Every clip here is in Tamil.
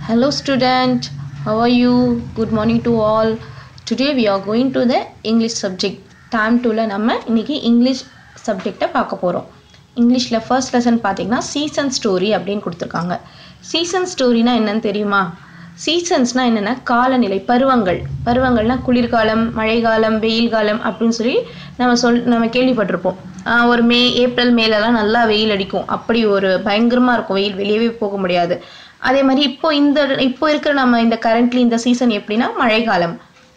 Hello student, how are you? Good morning to all. Today we are going to the English subject. Time 2ல நம்ம இன்னைக்கு இங்கிலீஷ் சப்ஜெக்டை பார்க்க போகிறோம் இங்கிலீஷில் ஃபர்ஸ்ட் லெசன் பார்த்தீங்கன்னா சீசன் ஸ்டோரி அப்படின்னு கொடுத்துருக்காங்க சீசன் ஸ்டோரினா என்னன்னு தெரியுமா சீசன்ஸ்னால் என்னென்னா காலநிலை பருவங்கள் பருவங்கள்னா குளிர்காலம் மழைக்காலம் வெயில் காலம் அப்படின்னு சொல்லி நம்ம சொல் நம்ம கேள்விப்பட்டிருப்போம் ஆஹ் ஒரு மே ஏப்ரல் மேலெல்லாம் நல்லா வெயில் அடிக்கும் அப்படி ஒரு பயங்கரமாக இருக்கும் வெயில் வெளியவே போக முடியாது அதே மாதிரி இப்போ இந்த இப்போ இருக்கிற நம்ம இந்த கரண்ட்லி இந்த சீசன் எப்படின்னா மழைக்காலம்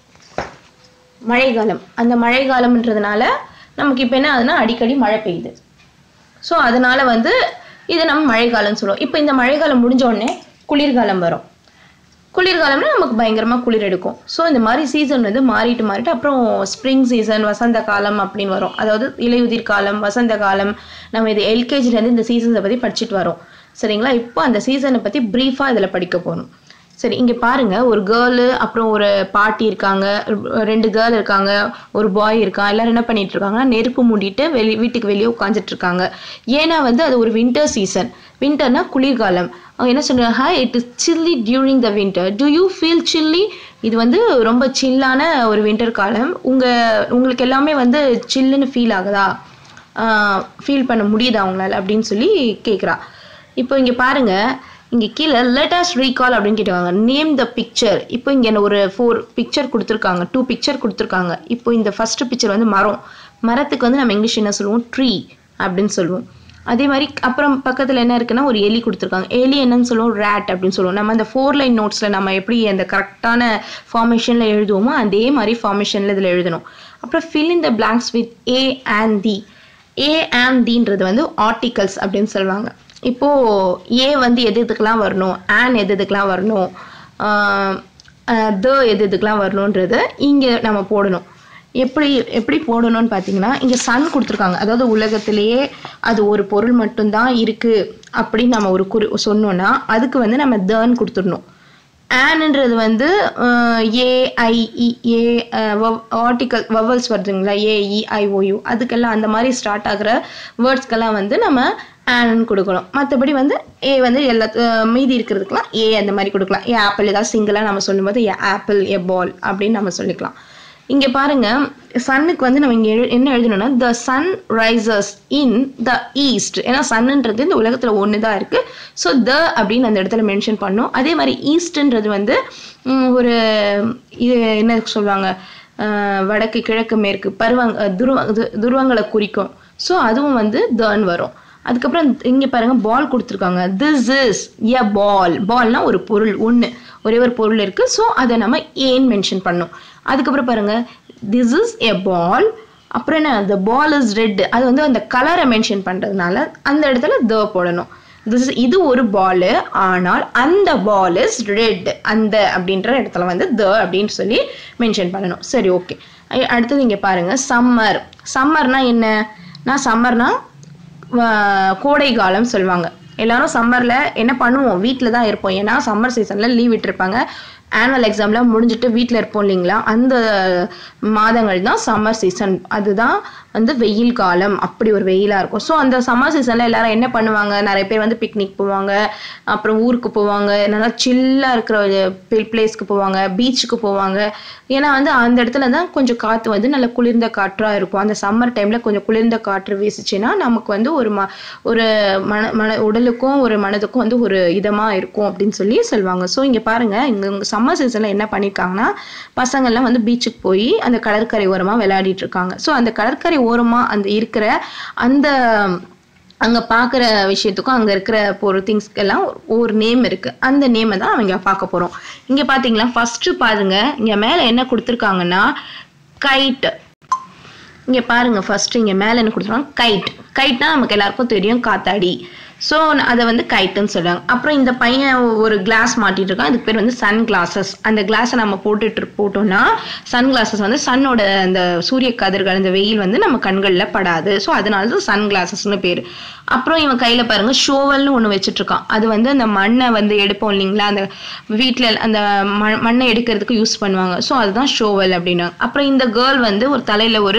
மழைக்காலம் அந்த மழைக்காலம்ன்றதுனால நமக்கு இப்போ என்ன ஆகுதுன்னா அடிக்கடி மழை பெய்யுது ஸோ அதனால வந்து இது நம்ம மழைக்காலம்னு சொல்லுவோம் இப்போ இந்த மழைக்காலம் முடிஞ்ச உடனே குளிர்காலம் வரும் குளிர்காலம்னா நமக்கு பயங்கரமாக குளிர் எடுக்கும் ஸோ இந்த மாதிரி சீசன் வந்து மாறிட்டு மாறிட்டு அப்புறம் ஸ்ப்ரிங் சீசன் வசந்த காலம் அப்படின்னு வரும் அதாவது இலையுதிர் காலம் வசந்த காலம் நம்ம இது எல்கேஜிலேருந்து இந்த சீசன்ஸை பற்றி படிச்சுட்டு வரோம் சரிங்களா இப்போ அந்த சீசனை பற்றி ப்ரீஃபாக இதில் படிக்க போகணும் சரி இங்கே பாருங்க ஒரு கேர்ளு அப்புறம் ஒரு பாட்டி இருக்காங்க ரெண்டு கேர்ள் இருக்காங்க ஒரு பாய் இருக்கான் எல்லாரும் என்ன பண்ணிட்டு இருக்காங்கன்னா நெருப்பு மூடிட்டு வெளி வீட்டுக்கு வெளியே உட்காந்துட்டு இருக்காங்க ஏன்னா வந்து அது ஒரு வின்டர் சீசன் வின்டர்னா குளிர்காலம் அவங்க என்ன சொல்றாங்க hi it is chilly during the winter to you feel chilly இது வந்து ரொம்ப சில்லான ஒரு வின்டர் காலம் உங்க உங்களுக்கு எல்லாமே வந்து சில்லுன்னு ஃபீல் ஆகுதா ஃபீல் பண்ண முடியுதா அவங்களால அப்படின்னு சொல்லி கேட்குறா இப்போ இங்கே பாருங்க இங்கே கீழே லேட்டஸ்ட் ரீகால் அப்படின்னு கேட்டுவாங்க நேம் த பிக்சர் இப்போ இங்கே ஒரு ஃபோர் பிக்சர் கொடுத்துருக்காங்க டூ பிக்சர் கொடுத்துருக்காங்க இப்போ இந்த ஃபர்ஸ்ட் பிக்சர் வந்து மரம் மரத்துக்கு வந்து நம்ம இங்கிலீஷ் என்ன சொல்லுவோம் ட்ரீ அப்படின்னு சொல்லுவோம் அதே மாதிரி அப்புறம் பக்கத்தில் என்ன இருக்குன்னா ஒரு எலி கொடுத்துருக்காங்க எலி என்னன்னு சொல்லுவோம் ரேட் அப்படின்னு சொல்லுவோம் நம்ம அந்த ஃபோர் லைன் நோட்ஸில் நம்ம எப்படி அந்த கரெக்டான ஃபார்மேஷனில் எழுதுவோமோ அதே மாதிரி ஃபார்மேஷனில் இதில் எழுதணும் அப்புறம் fill in the blanks with a and the a and தின்றது வந்து ஆர்டிகல்ஸ் அப்படின்னு சொல்லுவாங்க இப்போ ஏ வந்து எது எதுக்கெல்லாம் வரணும் ஆன் எது எதுக்கெல்லாம் வரணும் த எது எதுக்கெல்லாம் வரணுன்றது இங்கே நம்ம போடணும் எப்படி எப்படி போடணும்னு பார்த்தீங்கன்னா இங்கே சன் கொடுத்துருக்காங்க அதாவது உலகத்திலேயே அது ஒரு பொருள் மட்டும்தான் இருக்குது அப்படின்னு நம்ம ஒரு குறி சொன்னோன்னா அதுக்கு வந்து நம்ம தேர்ன் கொடுத்துடணும் ஆன்ன்றது வந்து ஏஐஇ ஏ ஆர்டிக்கல் வவல்ஸ் வருதுங்களா ஏஇஐஓயு அதுக்கெல்லாம் அந்த மாதிரி ஸ்டார்ட் ஆகிற வேர்ட்ஸ்க்கெல்லாம் வந்து நம்ம ஆன்னு கொடுக்கணும் மற்றபடி வந்து ஏ வந்து எல்லா மீதி இருக்கிறதுக்கெலாம் ஏ அந்த மாதிரி கொடுக்கலாம் ஏ ஆப்பிள் ஏதாவது சிங்கிளாக நம்ம சொல்லும்போது ஏ ஆப்பிள் ஏ பால் அப்படின்னு நம்ம சொல்லிக்கலாம் இங்கே பாருங்க சன்னுக்கு வந்து நம்ம இங்கே எழு என்ன எழுதணும்னா the sun rises in the east ஏன்னா சன்னுன்றது இந்த உலகத்தில் ஒன்று தான் இருக்குது ஸோ த அப்படின்னு அந்த இடத்துல மென்ஷன் பண்ணோம் அதே மாதிரி ஈஸ்ட்ன்றது வந்து ஒரு இது என்ன சொல்லுவாங்க வடக்கு கிழக்கு மேற்கு பருவங்க துருவ துருவங்களை குறிக்கும் ஸோ அதுவும் வந்து தன் வரும் அதுக்கப்புறம் இங்கே பாருங்க பால் கொடுத்துருக்காங்க திஸ் இஸ் எ பால் பால்னா ஒரு பொருள் ஒன்று ஒரே ஒரு பொருள் இருக்குது ஸோ அதை நம்ம ஏன் மென்ஷன் பண்ணோம் அதுக்கப்புறம் பாருங்க திஸ் இஸ் எ பால் அப்புறம் என்ன த பால் இஸ் ரெட் அது வந்து அந்த கலரை மென்ஷன் பண்ணுறதுனால அந்த இடத்துல த போடணும் திஸ் இது ஒரு பால் ஆனால் அந்த பால் இஸ் ரெட் அந்த அப்படின்ற இடத்துல வந்து த அப்படின்னு சொல்லி மென்ஷன் பண்ணணும் சரி ஓகே அடுத்தது இங்கே பாருங்க சம்மர் சம்மர்னா என்ன நான் சம்மர்னா கோடை காலம் சொல்லுவாங்க எல்லாரும் சம்மரில் என்ன பண்ணுவோம் வீட்டில் தான் இருப்போம் ஏன்னா சம்மர் சீசனில் லீவ் விட்டுருப்பாங்க ஆனுவல் எக்ஸாம்லாம் முடிஞ்சுட்டு வீட்டில் இருப்போம் இல்லைங்களா அந்த மாதங்கள் தான் சம்மர் சீசன் அதுதான் வந்து வெயில் காலம் அப்படி ஒரு வெயிலாக இருக்கும் ஸோ அந்த சம்மர் சீசனில் எல்லாரும் என்ன பண்ணுவாங்க நிறைய பேர் வந்து பிக்னிக் போவாங்க அப்புறம் ஊருக்கு போவாங்க நல்லா சில்லாக இருக்கிற பிளேஸ்க்கு போவாங்க பீச்சுக்கு போவாங்க ஏன்னா வந்து அந்த இடத்துல தான் கொஞ்சம் காற்று வந்து நல்ல குளிர்ந்த காற்றாக இருக்கும் அந்த சம்மர் டைமில் கொஞ்சம் குளிர்ந்த காற்று வீசுச்சுன்னா நமக்கு வந்து ஒரு ம ஒரு மன மன உடலுக்கும் ஒரு மனதுக்கும் வந்து ஒரு இதமாக இருக்கும் அப்படின்னு சொல்லி சொல்லுவாங்க ஸோ இங்கே பாருங்கள் இங்கே இங்கே சம்மர் சீசனில் என்ன பண்ணியிருக்காங்கன்னா பசங்கள்லாம் வந்து பீச்சுக்கு போய் அந்த கடற்கரை ஓரமாக விளையாடிட்டு இருக்காங்க ஸோ அந்த கடற்கரை ஓரமாக அந்த இருக்கிற அந்த அங்கே பார்க்குற விஷயத்துக்கும் அங்கே இருக்கிற பொருள் திங்ஸ்க்கெல்லாம் ஒரு நேம் இருக்குது அந்த நேமை தான் அவங்க பார்க்க போகிறோம் இங்கே பார்த்தீங்களா ஃபஸ்ட்டு பாருங்க இங்கே மேலே என்ன கொடுத்துருக்காங்கன்னா கைட் இங்கே பாருங்க ஃபர்ஸ்ட் இங்கே மேலே என்ன கொடுத்துருக்காங்க கைட் கைட்னா நமக்கு எல்லாருக்கும் தெரியும் காத்தாடி ஸோ அதை வந்து கைட்டுன்னு சொல்லுவாங்க அப்புறம் இந்த பையன் ஒரு கிளாஸ் மாட்டிட்டு இருக்கான் அதுக்கு பேர் வந்து சன் கிளாஸஸ் அந்த கிளாஸை நம்ம போட்டுட்டு போட்டோம்னா சன் கிளாஸஸ் வந்து சன்னோட அந்த சூரிய கதிர்கள் அந்த வெயில் வந்து நம்ம கண்களில் படாது ஸோ அதனால தான் சன் கிளாஸஸ்னு பேர் அப்புறம் இவன் கையில் பாருங்க ஷோவல்னு ஒன்று வச்சுட்டு இருக்கான் அது வந்து அந்த மண்ணை வந்து எடுப்போம் இல்லைங்களா அந்த வீட்டில் அந்த மண்ணை எடுக்கிறதுக்கு யூஸ் பண்ணுவாங்க ஸோ அதுதான் ஷோவல் அப்படின்னாங்க அப்புறம் இந்த கேர்ள் வந்து ஒரு தலையில் ஒரு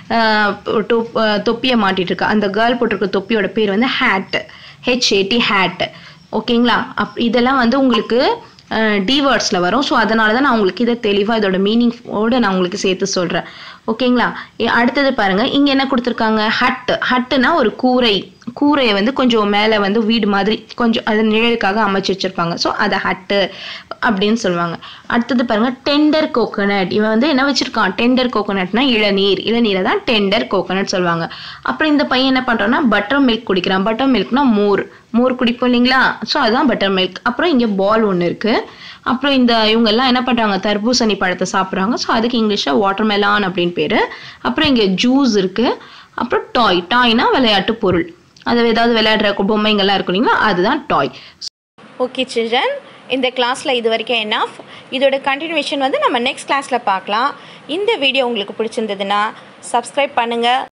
தொப்பியை மாட்டிட்டு இருக்கா அந்த கேர்ள் போட்டிருக்க தொப்பியோட பேர் வந்து ஹேட் ஹெச்ஏடி ஹேட் ஓகேங்களா அப் இதெல்லாம் வந்து உங்களுக்கு டி வேர்ட்ஸில் வரும் ஸோ அதனால தான் நான் உங்களுக்கு இதை தெளிவாக இதோட மீனிங்கோடு நான் உங்களுக்கு சேர்த்து சொல்கிறேன் ஓகேங்களா இ- அடுத்தது பாருங்கள் இங்கே என்ன கொடுத்துருக்காங்க ஹட் ஹட்டுனா ஒரு கூரை கூரையை வந்து கொஞ்சம் மேலே வந்து வீடு மாதிரி கொஞ்சம் அது நிழலுக்காக அமைச்சு வச்சுருப்பாங்க ஸோ அதை ஹட்டு அப்படின்னு சொல்லுவாங்க அடுத்தது பாருங்க டெண்டர் கோகோனட் இவன் வந்து என்ன வச்சிருக்கான் டெண்டர் கோகோனட்னா இளநீர் இளநீரை தான் டெண்டர் கோகோனட் சொல்லுவாங்க அப்புறம் இந்த பையன் என்ன பண்ணுறான்னா பட்டர் மில்க் குடிக்கிறான் பட்டர் மில்க்னா மோர் மோர் குடிப்போம் இல்லைங்களா ஸோ அதுதான் பட்டர் மில்க் அப்புறம் இங்கே பால் ஒன்று இருக்குது அப்புறம் இந்த இவங்க எல்லாம் என்ன பண்ணுறாங்க தர்பூசணி பழத்தை சாப்பிட்றாங்க ஸோ அதுக்கு இங்கிலீஷில் வாட்டர்மெலான் அப்படின்னு பேர் அப்புறம் இங்கே ஜூஸ் இருக்குது அப்புறம் டாய் டாய்னா விளையாட்டு பொருள் அது ஏதாவது விளையாடுற பொம்மைங்கள்லாம் இருக்கும் இல்லைங்களா அதுதான் டாய் ஓகே சில்ட்ரன் இந்த கிளாஸில் இது வரைக்கும் என்னாஃப் இதோட கண்டினியூஷன் வந்து நம்ம நெக்ஸ்ட் கிளாஸில் பார்க்கலாம் இந்த வீடியோ உங்களுக்கு பிடிச்சிருந்ததுன்னா சப்ஸ்கிரைப் பண்ணுங்கள்